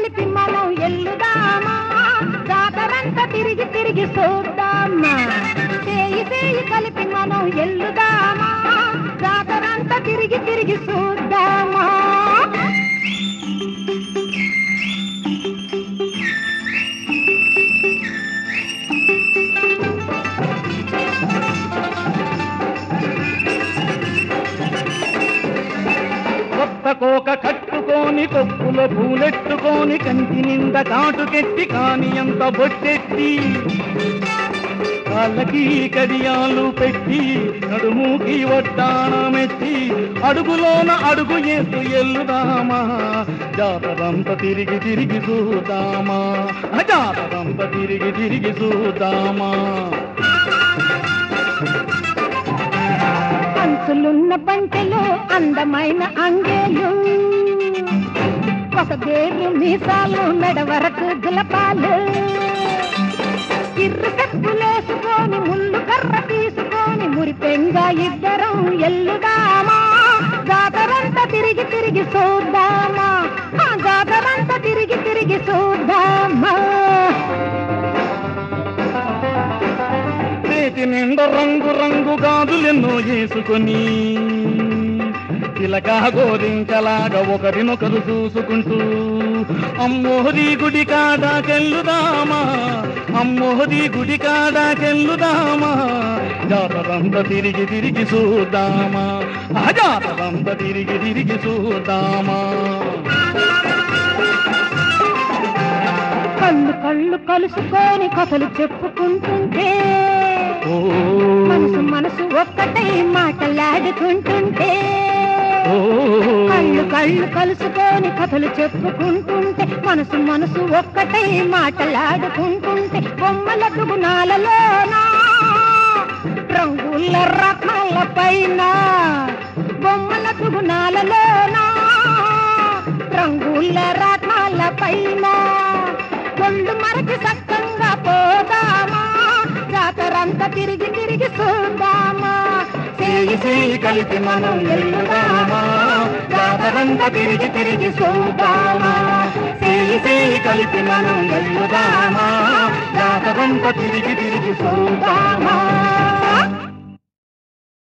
కలిపి మనం ఎల్లుదామా జాతరంతా తిరిగి తిరిగి చూద్దామా చేయి చేయి కలిపి మనం ఎల్లుదామా జాతరంతా తిరిగి తిరిగి చూద్దామా కొత్త కోక కట్టుకొని కొప్పుల పూలెట్టుకొని కంటి నిండా కాటుకెట్టి కాని ఎంత బొట్టెట్టి కాళ్ళకి కడియాలు పెట్టి నడుముకి వడ్డాణమెట్టి అడుగులోన అడుగు ఎత్తు ఎల్లుదామా జాతరంత తిరిగి తిరిగి చూద్దామా ఆ జాతరంత తిరిగి తిరిగి చూద్దామా పంచులున్న పంటలు అందమైన అంగేలు ఒక దేరు మీసాలు మెడ వరకు గులపాలు ఇర్రు కప్పులేసుకొని ముళ్ళు కర్ర తీసుకొని మురిపెంగా ఇద్దరం ఎల్లుదామా జాతరంతా తిరిగి తిరిగి చూద్దామా ఆ జాతరంతా తిరిగి తిరిగి చూద్దామా చేతి నిండా రంగు రంగు గాజులెన్నో వేసుకొని చిలక గోరింకలాగా ఒకరినొకరు చూసుకుంటూ అమ్మోహరి గుడి కాడాకెళ్ళుదామా అమ్మోహరి గుడి కాడాకెళ్ళుదామా జాతరంత తిరిగి తిరిగి చూద్దామా ఆ జాతరంత తిరిగి తిరిగి చూద్దామా కళ్ళు కళ్ళు కలుసుకొని కథలు చెప్పుకుంటుంటే ఓ మనసు మనసు ఒక్కటై మాటలాడుకుంటుంటే ఓ కళ్ళు కళ్ళు కలుసుకొని కథలు చెప్పుకుంటుంటే మనసు మనసు ఒక్కటై మాటలాడుకుంటుంటే బొమ్మల గుణాలలోనా రంగుల రత్నాల పైన బొమ్మల గుణాలలోనా రంగుల రత్నాల పైన ఒళ్ళు మరచి సక్కంగా పోదామా జాతరంతా తిరిగి తిరిగి చూద్దామా చేయి చేయి కలిపి మనం ఎల్లుదామా జాతరంతా తిరిగి తిరిగి చూద్దామా చేయి చేయి కలిపి మనం ఎల్లుదామా జాతరంతా తిరిగి తిరిగి చూద్దామా